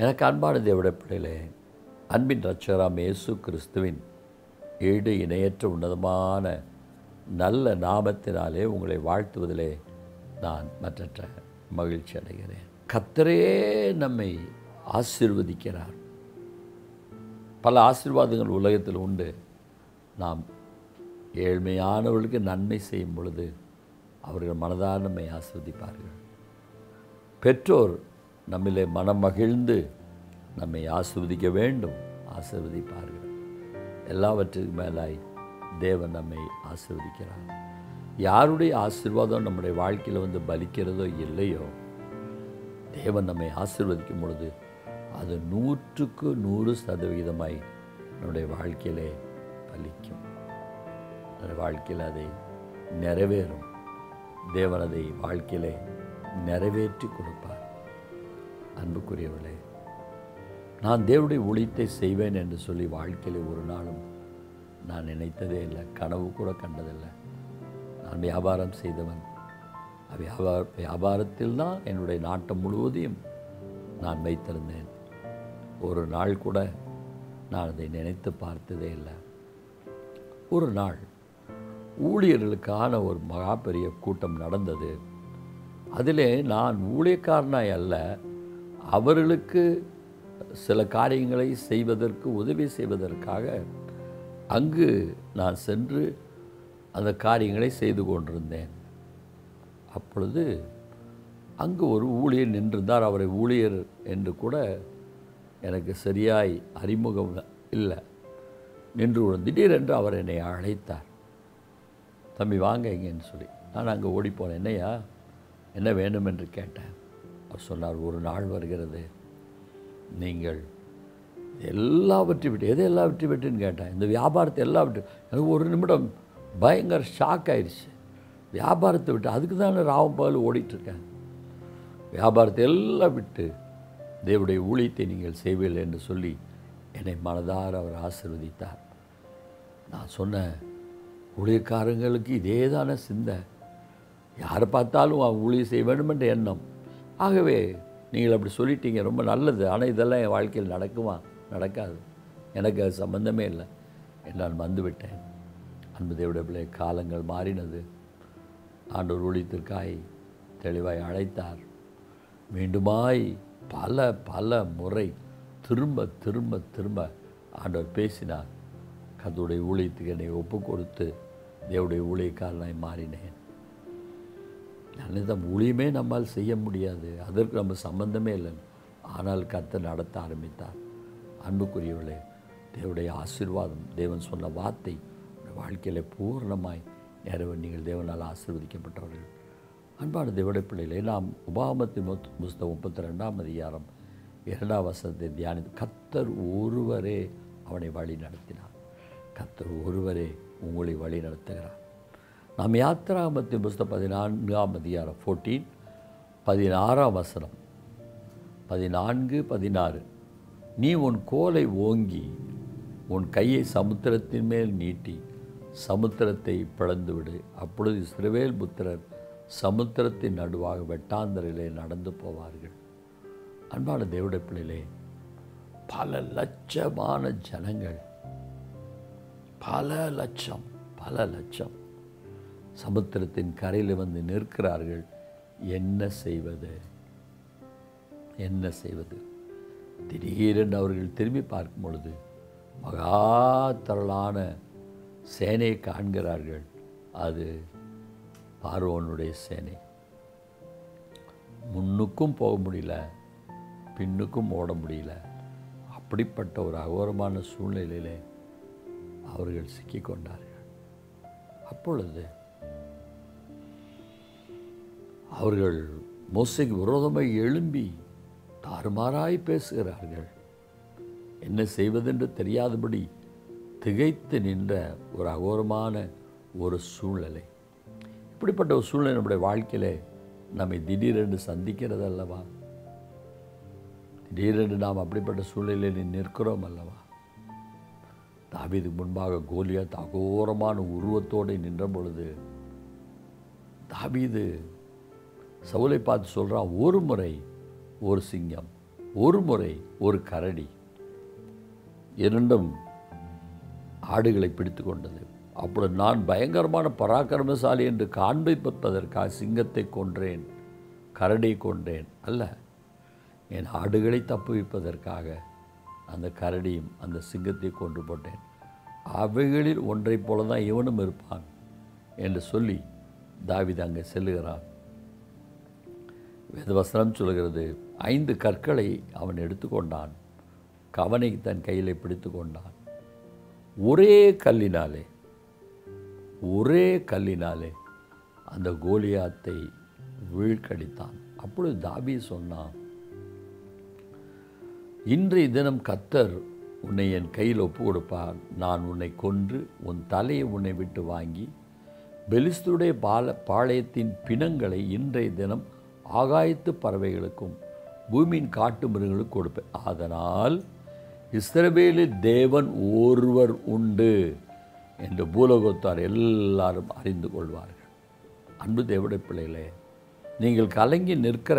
எனக்கு அன்பான தேவட பிள்ளைகளே அன்பின் ரட்சகராம் இயேசு கிறிஸ்துவின் ஈடு இணையற்ற உன்னதமான நல்ல நாமத்தினாலே உங்களை வாழ்த்துவதிலே நான் மற்றற்ற மகிழ்ச்சி அடைகிறேன் கத்தரே நம்மை ஆசீர்வதிக்கிறார் பல ஆசீர்வாதங்கள் உலகத்தில் உண்டு நாம் ஏழ்மையானவர்களுக்கு நன்மை செய்யும் பொழுது அவர்கள் மனதார நம்மை ஆஸ்வதிப்பார்கள் பெற்றோர் நம்மிலே மனம் மகிழ்ந்து நம்மை ஆசிர்வதிக்க வேண்டும் ஆசிர்வதிப்பார்கள் எல்லாவற்றுக்கும் மேலாய் தேவன் நம்மை ஆசிர்வதிக்கிறார் யாருடைய ஆசீர்வாதம் நம்முடைய வாழ்க்கையில் வந்து பலிக்கிறதோ இல்லையோ தேவன் நம்மை ஆசிர்வதிக்கும் பொழுது அது நூற்றுக்கு நூறு சதவிகிதமாய் நம்முடைய வாழ்க்கையிலே பலிக்கும் நம்முடைய வாழ்க்கையில் அதை நிறைவேறும் தேவன் அதை வாழ்க்கையிலே நிறைவேற்றி கொடுப்பார் அன்புக்குரியவர்களே நான் தேவனுடைய ஊழியத்தை செய்வேன் என்று சொல்லி வாழ்க்கையிலே ஒரு நாளும் நான் நினைத்ததே இல்லை கனவு கூட கண்டதில்லை நான் வியாபாரம் செய்தவன் வியாபார வியாபாரத்தில் தான் என்னுடைய நாட்டம் முழுவதையும் நான் வைத்திருந்தேன் ஒரு நாள் கூட நான் அதை நினைத்து பார்த்ததே இல்லை ஒரு நாள் ஊழியர்களுக்கான ஒரு மகா பெரிய கூட்டம் நடந்தது அதிலே நான் ஊழியக்காரனாய் அல்ல அவர்களுக்கு சில காரியங்களை செய்வதற்கு உதவி செய்வதற்காக அங்கு நான் சென்று அந்த காரியங்களை செய்து கொண்டிருந்தேன் அப்பொழுது அங்கு ஒரு ஊழியர் நின்றிருந்தார் அவரை ஊழியர் என்று கூட எனக்கு சரியாய் அறிமுகம் இல்லை நின்று கொண்டு திடீரென்று அவர் என்னை அழைத்தார் தம்பி வாங்க இங்கேன்னு சொல்லி நான் அங்கே ஓடிப்போனேன் என்னையா என்ன வேண்டும் என்று கேட்டேன் அவர் சொன்னார் ஒரு நாள் வருகிறது நீங்கள் எல்லாவற்றை விட்டு எது எல்லாவற்றை விட்டுன்னு கேட்டேன் இந்த வியாபாரத்தை எல்லாம் விட்டு எனக்கு ஒரு நிமிடம் பயங்கர ஷாக் ஆயிடுச்சு வியாபாரத்தை விட்டு அதுக்கு தானே ராவம் பகல் ஓடிட்டுருக்கேன் வியாபாரத்தை எல்லாம் விட்டு தேவடைய ஊழியத்தை நீங்கள் செய்வீர்கள் என்று சொல்லி என்னை மனதார அவர் ஆசிர்வதித்தார் நான் சொன்னேன் ஊழியக்காரங்களுக்கு இதே தானே சிந்தை யாரை பார்த்தாலும் அவங்க ஊழியம் செய்ய வேண்டும் என்ற எண்ணம் ஆகவே நீங்கள் அப்படி சொல்லிட்டீங்க ரொம்ப நல்லது ஆனால் இதெல்லாம் என் வாழ்க்கையில் நடக்குமா நடக்காது எனக்கு அது சம்பந்தமே இல்லை நான் வந்துவிட்டேன் அன்பு தேவடைய பிள்ளை காலங்கள் மாறினது ஆண்டவர் ஊழியத்திற்காய் தெளிவாய் அழைத்தார் மீண்டுமாய் பல பல முறை திரும்ப திரும்ப திரும்ப ஆண்டவர் பேசினார் கத்துடைய ஊழியத்துக்கு என்னை ஒப்பு கொடுத்து தேவடைய ஊழியக்காரனாய் மாறினேன் நான் ஊழியமே நம்மால் செய்ய முடியாது அதற்கு நம்ம சம்பந்தமே இல்லை ஆனால் கத்தை நடத்த ஆரம்பித்தார் அன்புக்குரியவர்களே தேவடைய ஆசீர்வாதம் தேவன் சொன்ன வார்த்தை வாழ்க்கையில் பூர்ணமாய் நிறைவே நீங்கள் தேவனால் ஆசீர்வதிக்கப்பட்டவர்கள் அன்பான தேவடைய பிள்ளைகளே நாம் உபாமத்தின் புஸ்தகம் முப்பத்தி ரெண்டாம் அதிகாரம் இரண்டாம் வசனத்தை தியானித்து கத்தர் ஒருவரே அவனை வழி நடத்தினார் கத்தர் ஒருவரே உங்களை வழி நடத்துகிறார் நாம் யாத்திராமத்தின் புஸ்தகம் பதினான்காம் அதிகாரம் ஃபோர்டீன் பதினாறாம் வசனம் பதினான்கு பதினாறு நீ உன் கோலை ஓங்கி உன் கையை சமுத்திரத்தின் மேல் நீட்டி சமுத்திரத்தை பிளந்துவிடு அப்பொழுது சிறுவேல் புத்திரர் சமுத்திரத்தின் நடுவாக வெட்டாந்தரிலே நடந்து போவார்கள் அன்பான தேவட பிள்ளைகளே பல லட்சமான ஜனங்கள் பல லட்சம் பல லட்சம் சமுத்திரத்தின் கரையில் வந்து நிற்கிறார்கள் என்ன செய்வது என்ன செய்வது திடீரென்று அவர்கள் திரும்பி பார்க்கும் பொழுது மகா திரளான சேனையை காண்கிறார்கள் அது பார்வோனுடைய சேனை முன்னுக்கும் போக முடியல பின்னுக்கும் ஓட முடியல அப்படிப்பட்ட ஒரு அகோரமான சூழ்நிலையிலே அவர்கள் சிக்கிக்கொண்டார்கள் அப்பொழுது அவர்கள் மோசைக்கு விரோதமாக எழும்பி தாறுமாறாய் பேசுகிறார்கள் என்ன செய்வதென்று தெரியாதபடி திகைத்து நின்ற ஒரு அகோரமான ஒரு சூழ்நிலை இப்படிப்பட்ட ஒரு சூழ்நிலை நம்முடைய வாழ்க்கையில் நம்மை திடீரென்று சந்திக்கிறது அல்லவா திடீரென்று நாம் அப்படிப்பட்ட சூழ்நிலையில் நிற்கிறோம் அல்லவா தாவீதுக்கு முன்பாக கோலியாத் அகோரமான உருவத்தோடு நின்ற பொழுது தாவீது சவுலை பார்த்து சொல்கிறான் ஒரு முறை ஒரு சிங்கம் ஒரு முறை ஒரு கரடி இரண்டும் ஆடுகளை பிடித்து கொண்டது அப்பொழுது நான் பயங்கரமான பராக்கிரமசாலி என்று காண்பிப்பதற்காக சிங்கத்தை கொன்றேன் கரடியை கொன்றேன் அல்ல என் ஆடுகளை தப்புவிப்பதற்காக அந்த கரடியும் அந்த சிங்கத்தை கொன்று போட்டேன் அவைகளில் ஒன்றைப் போல தான் இவனும் இருப்பான் என்று சொல்லி தாவிது அங்கே செல்லுகிறான் வேதவசனம் சொல்கிறது ஐந்து கற்களை அவன் எடுத்துக்கொண்டான் கவனை தன் கையிலே பிடித்து கொண்டான் ஒரே கல்லினாலே ஒரே கல்லினாலே அந்த கோலியாத்தை வீழ்கடித்தான் அப்பொழுது தாபி சொன்னான் இன்றைய தினம் கத்தர் உன்னை என் கையில் ஒப்பு கொடுப்பார் நான் உன்னை கொன்று உன் தலையை உன்னை விட்டு வாங்கி பெலிஸ்துடைய பால பாளையத்தின் பிணங்களை இன்றைய தினம் ஆகாயத்து பறவைகளுக்கும் பூமியின் காட்டு மிருகங்களுக்கும் கொடுப்பேன் அதனால் இஸ்ரவேலில் தேவன் ஒருவர் உண்டு என்று பூலோகத்தார் எல்லாரும் அறிந்து கொள்வார்கள் அன்பு தேவடைய பிள்ளைகளே நீங்கள் கலங்கி நிற்கிற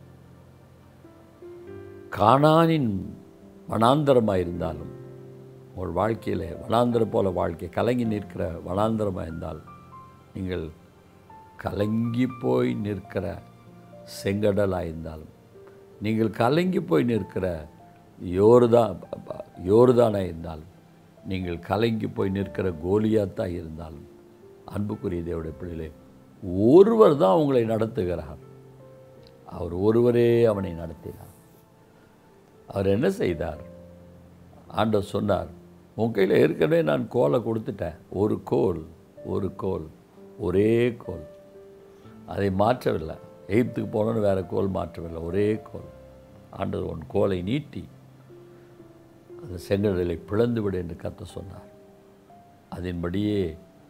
காணானின் வனாந்தரமாக இருந்தாலும் உங்கள் வாழ்க்கையில் வனாந்தரம் போல வாழ்க்கை கலங்கி நிற்கிற வனாந்தரமாக இருந்தால் நீங்கள் கலங்கி போய் நிற்கிற செங்கடலாக இருந்தாலும் நீங்கள் கலங்கி போய் நிற்கிற யோர்தா யோர்தானாக இருந்தாலும் நீங்கள் கலங்கி போய் நிற்கிற கோலியாத்தாக இருந்தாலும் அன்புக்குரிய தேவடைய பிள்ளைகளே ஒருவர் தான் உங்களை நடத்துகிறார் அவர் ஒருவரே அவனை நடத்தினார் அவர் என்ன செய்தார் ஆண்டவர் சொன்னார் உன் கையில் ஏற்கனவே நான் கோலை கொடுத்துட்டேன் ஒரு கோல் ஒரு கோல் ஒரே கோல் அதை மாற்றவில்லை எகிப்துக்கு போனோன்னு வேறு கோல் மாற்றவில்லை ஒரே கோல் ஆண்டவர் உன் கோலை நீட்டி அந்த செங்கடலை பிளந்து விடு என்று கத்த சொன்னார் அதன்படியே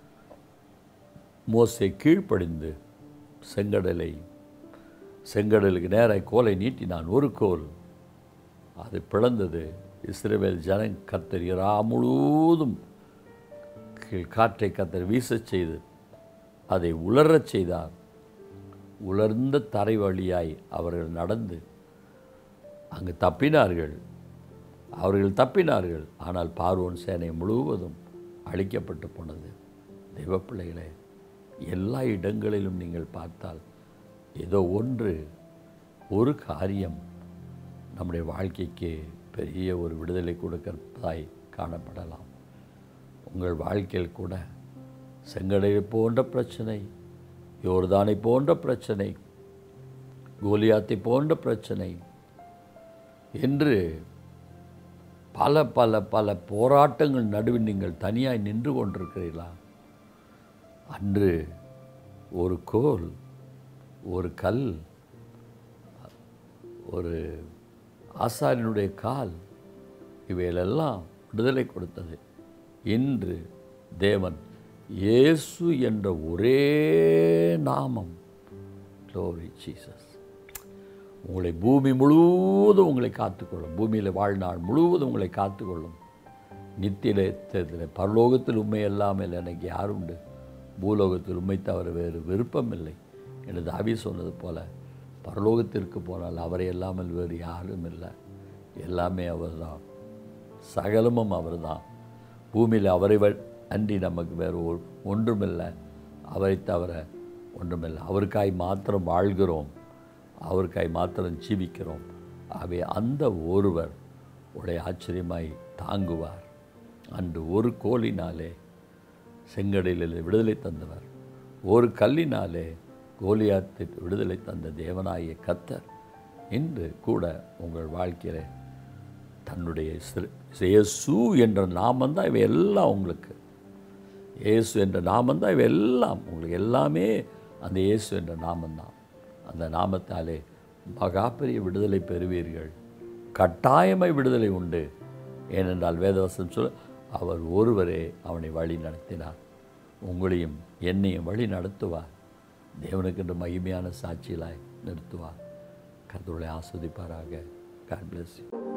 மோசை கீழ்ப்படிந்து செங்கடலை செங்கடலுக்கு நேராக கோலை நீட்டினான் ஒரு கோல் அது பிளந்தது இஸ்ரேவேல் ஜன கத்தர் இரா முழுவதும் கீழ் காற்றை கத்தர் வீசச் செய்து அதை உலரச் செய்தார் உலர்ந்த தரை வழியாய் அவர்கள் நடந்து அங்கு தப்பினார்கள் அவர்கள் தப்பினார்கள் ஆனால் பார்வோன் சேனை முழுவதும் அழிக்கப்பட்டு போனது தெய்வப்பிள்ளைகளே எல்லா இடங்களிலும் நீங்கள் பார்த்தால் ஏதோ ஒன்று ஒரு காரியம் நம்முடைய வாழ்க்கைக்கு பெரிய ஒரு விடுதலை கொடுக்கிறதாய் காணப்படலாம் உங்கள் வாழ்க்கையில் கூட செங்கடலை போன்ற பிரச்சனை யோர்தானை போன்ற பிரச்சனை கோலியாத்தை போன்ற பிரச்சனை என்று பல பல பல போராட்டங்கள் நடுவில் நீங்கள் தனியாய் நின்று கொண்டிருக்கிறீர்களா அன்று ஒரு கோல் ஒரு கல் ஒரு ஆசாரியனுடைய கால் இவைகளெல்லாம் விடுதலை கொடுத்தது இன்று தேவன் இயேசு என்ற ஒரே நாமம் க்ளோரி ஜீசஸ் உங்களை பூமி முழுவதும் உங்களை காத்துக்கொள்ளும் பூமியில் வாழ்நாள் முழுவதும் உங்களை காத்துக்கொள்ளும் நித்தியத்தில் பரலோகத்தில் உண்மை இல்லாமல் எனக்கு யார் உண்டு பூலோகத்தில் உண்மை தவிர வேறு விருப்பம் இல்லை என்று தாவி சொன்னது போல பரலோகத்திற்கு போனால் அவரை இல்லாமல் வேறு யாரும் இல்லை எல்லாமே அவர்தான் சகலமும் அவர்தான் பூமியில் அவரை வ- அன்றி நமக்கு வேறு ஒ- ஒன்றுமில்லை அவரை தவிர ஒன்றுமில்லை அவருக்காய் மாத்திரம் வாழ்கிறோம் அவருக்காய் மாத்திரம் ஜீவிக்கிறோம் ஆகவே அந்த ஒருவர் உடைய ஆச்சரியமாய் தாங்குவார் அன்று ஒரு கோலினாலே செங்கடலில் விடுதலை தந்தவர் ஒரு கல்லினாலே கோலியாத்து விடுதலை தந்த தேவனாகிய கத்தர் இன்று கூட உங்கள் வாழ்க்கையில் தன்னுடைய சிறு- இயேசு என்ற நாமந்தான் இவை எல்லாம் உங்களுக்கு இயேசு என்ற நாமந்தான் இவை எல்லாம் உங்களுக்கு எல்லாமே அந்த இயேசு என்ற நாமந்தான் அந்த நாமத்தாலே மகா பெரிய விடுதலை பெறுவீர்கள் கட்டாயமாய் விடுதலை உண்டு ஏனென்றால் வேதவசம் சொல்ல அவர் ஒருவரே அவனை வழி நடத்தினார் உங்களையும் என்னையும் வழி நடத்துவார் தேவனுக்கென்று மகிமையான சாட்சியிலாய் நிறுத்துவார் கர்த்தருடைய ஆஸ்வதிப்பாராக காட் bless you